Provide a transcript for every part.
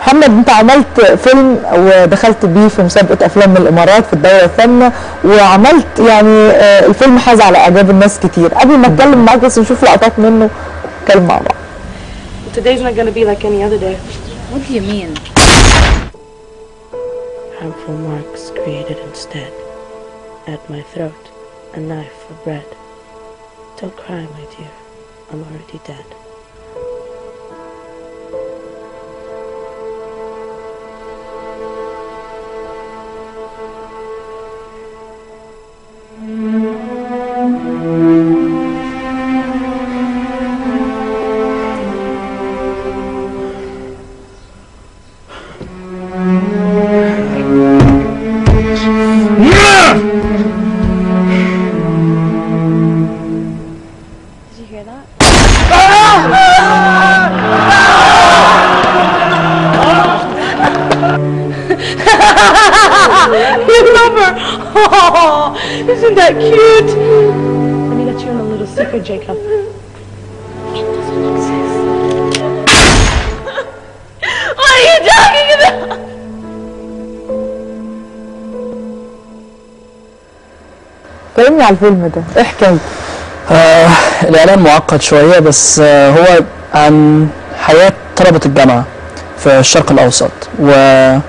محمد انت عملت فيلم ودخلت بيه في مسابقه افلام من الامارات في الدوره الثامنه وعملت يعني آه، الفيلم حاز على اعجاب الناس كتير قبل ما اتكلم معاك بس نشوف لقطات منه نتكلم مع بعض Today's not gonna be like any other day. What do you mean? Harmful marks created instead. At my throat, a knife for bread. Don't cry, my dear. I'm already dead. Did you hear that? You love her! Oh, isn't that cute? Let me let you in a little secret, Jacob. It doesn't exist. what are you talking about? كلمني على الفيلم ده ايه حكايته آه الإعلان معقد شوية بس آه هو عن حياة طلبة الجامعة في الشرق الأوسط وجمعت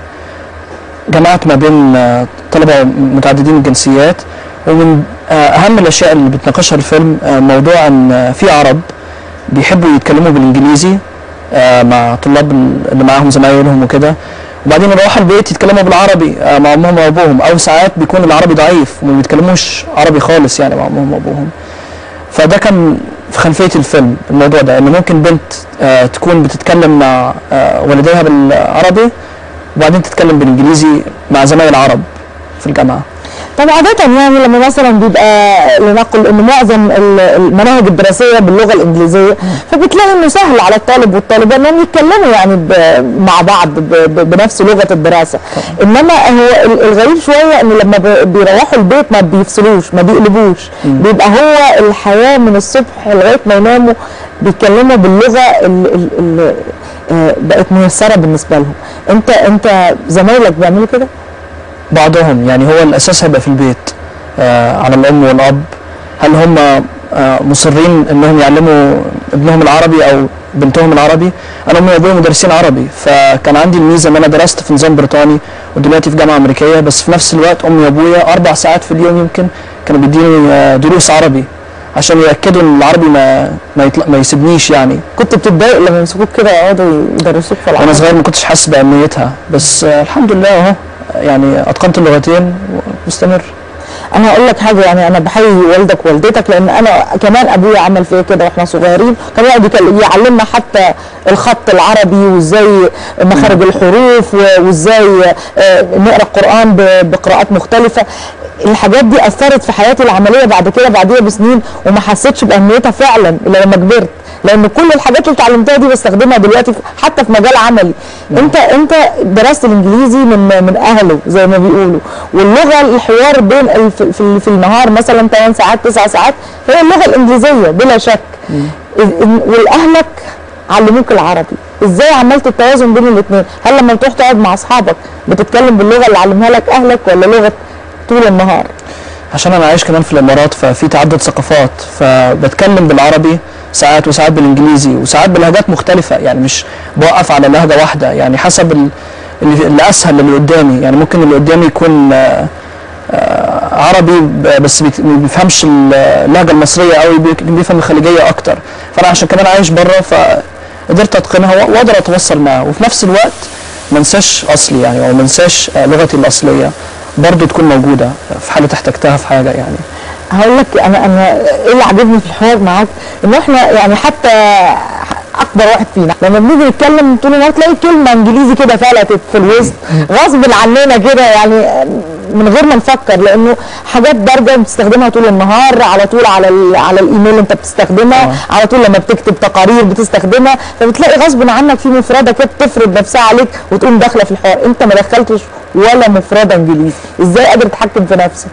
ما بين آه طلبة متعددين الجنسيات ومن آه أهم الأشياء اللي بتناقشها الفيلم آه موضوع أن آه في عرب بيحبوا يتكلموا بالإنجليزي آه مع طلاب اللي معاهم زمايلهم وكده وبعدين يروحوا البيت يتكلموا بالعربي آه مع أمهم وأبوهم أو ساعات بيكون العربي ضعيف وما بيتكلموش عربي خالص يعني مع أمهم وأبوهم فده كان في خلفيه الفيلم الموضوع ده ان ممكن بنت آه تكون بتتكلم مع آه والديها بالعربي وبعدين تتكلم بالانجليزي مع زمايل عرب في الجامعه طب عادة يعني لما مثلا بيبقى لنقل ان معظم ال- المناهج الدراسية باللغة الانجليزية فبتلاقي انه سهل على الطالب والطالبة انهم يتكلموا يعني ب- مع بعض ب- ب- بنفس لغة الدراسة انما هو ال- الغريب شوية انه لما ب- بيروحوا البيت ما بيفصلوش ما بيقلبوش بيبقى هو الحياة من الصبح لغاية ما يناموا بيتكلموا باللغة ال- ال- ال- آه، بقت ميسرة بالنسبة لهم انت انت زمايلك بيعملوا كده؟ بعضهم يعني هو الاساس هيبقى في البيت آه على الام والاب هل هم آه مصرين انهم يعلموا ابنهم العربي او بنتهم العربي انا امي وابويا مدرسين عربي فكان عندي الميزه ان انا درست في نظام بريطاني ودلوقتي في جامعه امريكيه بس في نفس الوقت امي وابويا اربع ساعات في اليوم يمكن كانوا بيديني آه دروس عربي عشان ياكدوا ان العربي ما ما, يطلع ما يسيبنيش يعني كنت بتتضايق لما يمسكوك كده يقعدوا يدرسوك في العربي وانا صغير ما كنتش حاسس باهميتها بس آه الحمد لله اهو يعني اتقنت اللغتين ومستمر انا هقول لك حاجه يعني انا بحيي والدك ووالدتك لان انا كمان ابويا عمل فيا كده واحنا صغيرين كان يقعد يكل- يعلمنا حتى الخط العربي وازاي مخارج الحروف و- وازاي آه، نقرا القران ب- بقراءات مختلفه الحاجات دي اثرت في حياتي العمليه بعد كده بعديها بسنين وما حسيتش باهميتها فعلا الا لما كبرت لان كل الحاجات اللي اتعلمتها دي بستخدمها دلوقتي في- حتى في مجال عملي انت انت درست الانجليزي من من اهله زي ما بيقولوا واللغه الحوار بين ال- في, في, في النهار مثلا 8 ساعات 9 ساعات هي اللغه الانجليزيه بلا شك إذ- إن- والاهلك علموك العربي ازاي عملت التوازن بين الاثنين هل لما بتروح تقعد مع اصحابك بتتكلم باللغه اللي علمها لك اهلك ولا لغه طول النهار عشان انا عايش كمان في الامارات ففي تعدد ثقافات فبتكلم بالعربي ساعات وساعات بالانجليزي وساعات بلهجات مختلفه يعني مش بوقف على لهجه واحده يعني حسب ال- اللي, اللي اسهل اللي قدامي يعني ممكن اللي قدامي يكون آه، آه، عربي ب- بس بيت- ما بيفهمش ال- اللهجه المصريه قوي بي- بيفهم الخليجيه اكتر فانا عشان كمان عايش بره فقدرت اتقنها و- واقدر اتواصل معاه وفي نفس الوقت ما انساش اصلي يعني او ما انساش آه، لغتي الاصليه برضه تكون موجوده في حاله احتجتها في حاجه يعني هقول لك انا انا ايه اللي عاجبني في الحوار معاك ان احنا يعني حتى اكبر واحد فينا لما بنيجي نتكلم طول النهار تلاقي كلمه انجليزي كده فلتت في الوسط غصب عننا كده يعني من غير ما نفكر لانه حاجات دارجه بتستخدمها طول النهار على طول على ال- على الايميل انت بتستخدمها على طول لما بتكتب تقارير بتستخدمها فبتلاقي غصب عنك في مفرده كده بتفرض نفسها عليك وتقوم داخله في الحوار انت ما دخلتش ولا مفرده انجليزي ازاي قادر تتحكم في نفسك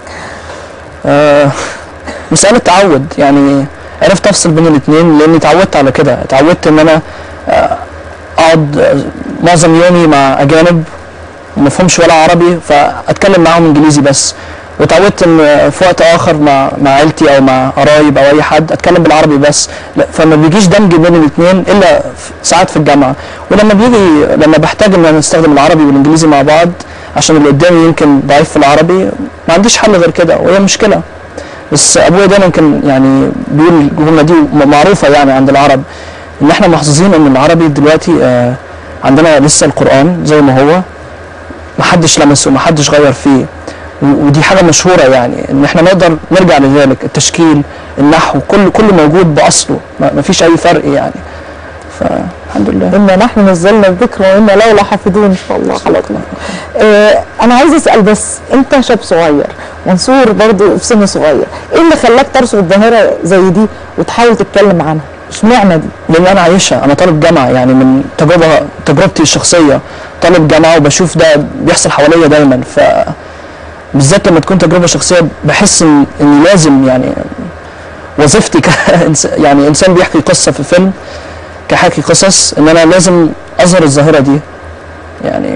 آه، مسألة تعود يعني عرفت افصل بين الاثنين لاني اتعودت على كده اتعودت ان انا آه، اقعد آه، معظم يومي مع اجانب ما فهمش ولا عربي فاتكلم معاهم انجليزي بس وتعودت ان في وقت اخر مع مع عيلتي او مع قرايب او اي حد اتكلم بالعربي بس لا فما بيجيش دمج بين الاثنين الا في- ساعات في الجامعه ولما بيجي لما بحتاج ان انا استخدم العربي والانجليزي مع بعض عشان اللي قدامي يمكن ضعيف في العربي ما عنديش حل غير كده وهي مشكله بس ابويا دايما كان يعني بيقول الجمله دي معروفه يعني عند العرب ان احنا محظوظين ان العربي دلوقتي آه عندنا لسه القران زي ما هو محدش لمسه محدش غير فيه و- ودي حاجه مشهوره يعني ان احنا نقدر نرجع لذلك التشكيل النحو كل كله موجود باصله ما ما فيش اي فرق يعني فالحمد لله إنا نحن نزلنا الذكر وإنا له لحافظون إن شاء الله على طول. آه أنا عايز أسأل بس أنت شاب صغير منصور برضو في سن صغير إيه اللي خلاك ترصد ظاهرة زي دي وتحاول تتكلم عنها؟ اشمعنى دي؟ لان انا عايشها انا طالب جامعه يعني من تجربه تجربتي الشخصيه طالب جامعه وبشوف ده بيحصل حواليا دايما ف بالذات لما تكون تجربه شخصيه بحس ان اني لازم يعني وظيفتي كإنس... يعني انسان بيحكي قصه في فيلم كحاكي قصص ان انا لازم اظهر الظاهره دي يعني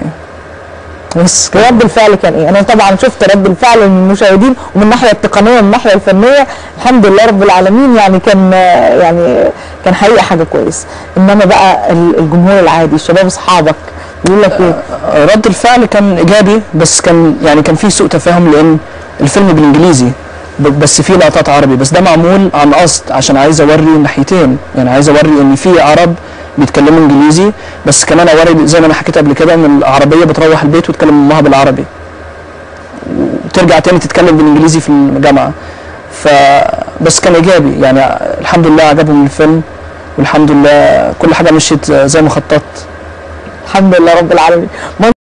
بس كده. رد الفعل كان ايه؟ انا طبعا شفت رد الفعل من المشاهدين ومن الناحيه التقنيه ومن الناحيه الفنيه الحمد لله رب العالمين يعني كان يعني كان حقيقه حاجه كويسه انما بقى ال- الجمهور العادي الشباب اصحابك يقول لك ايه؟ رد الفعل كان ايجابي بس كان يعني كان في سوء تفاهم لان الفيلم بالانجليزي ب- بس فيه لقطات عربي بس ده معمول عن قصد عشان عايز اوري الناحيتين يعني عايز اوري ان في عرب بيتكلموا انجليزي بس كمان اوري زي ما انا حكيت قبل كده ان العربيه بتروح البيت وتكلم امها بالعربي وترجع تاني تتكلم بالانجليزي في الجامعه ف بس كان ايجابي يعني الحمد لله عجبهم الفيلم والحمد لله كل حاجه مشيت زي ما خططت الحمد لله رب العالمين